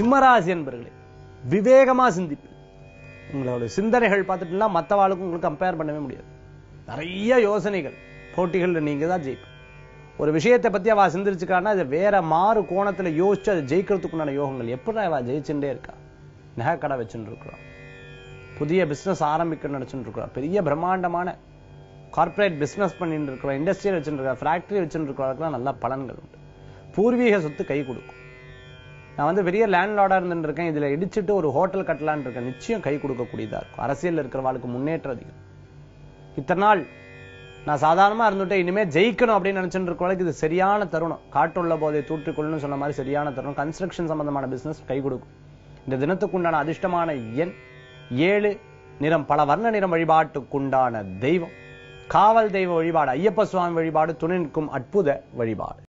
சிம்மராசி என்பர்களே விவேகமா சிந்திப்பு உங்களோட சிந்தனைகள் பார்த்துட்டுனா மற்றவாளுக்கும் உங்களுக்கு கம்பேர் பண்ணவே முடியாது நிறைய யோசனைகள் போட்டிகள்ல நீங்க தான் ஜெயிப்பு ஒரு விஷயத்தை பத்தி அவ சிந்திச்சுக்கான்னா அது வேற மாறு கோணத்துல யோசிச்சு அதை ஜெயிக்கிறதுக்குண்டான யோகங்கள் எப்படி அவ ஜெயிச்சுட்டே இருக்கா நகை கடை வச்சுட்டு இருக்கிறான் புதிய பிசினஸ் ஆரம்பிக்கணும்னு நினைச்சுட்டு இருக்கிறான் பெரிய பிரம்மாண்டமான கார்ப்பரேட் பிசினஸ் பண்ணிட்டு இருக்கிறோம் இண்டஸ்ட்ரியல் வச்சுட்டு இருக்கிற ஃபேக்டரி வச்சுட்டு இருக்கிறவங்களுக்குலாம் நல்ல பலன்கள் உண்டு பூர்வீக சொத்து கை கொடுக்கும் நான் வந்து பெரிய லேண்ட்லார்டா இருந்துட்டு இருக்கேன் இதுல இடிச்சிட்டு ஒரு ஹோட்டல் கட்டலான்னு இருக்கேன் நிச்சயம் கை கொடுக்கக்கூடியதா இருக்கும் அரசியல்ல இருக்கிறவாளுக்கு முன்னேற்றம் அதிகம் இத்தனை நாள் நான் சாதாரணமா இருந்துட்டேன் இனிமே ஜெயிக்கணும் அப்படின்னு நினைச்சிட்டு இருக்கிறவங்களுக்கு இது சரியான தருணம் காட்டுள்ள போதை தூற்றிக்கொள்ளுன்னு சொன்ன மாதிரி சரியான தருணம் கன்ஸ்ட்ரக்ஷன் சம்பந்தமான பிசினஸ் கை கொடுக்கும் இந்த தினத்துக்குண்டான அதிர்ஷ்டமான எண் ஏழு நிறம் பல வர்ண நிறம் வழிபாட்டுக்குண்டான தெய்வம் காவல் தெய்வ வழிபாடு ஐயப்ப சுவாமி வழிபாடு துணை நிற்கும் அற்புத வழிபாடு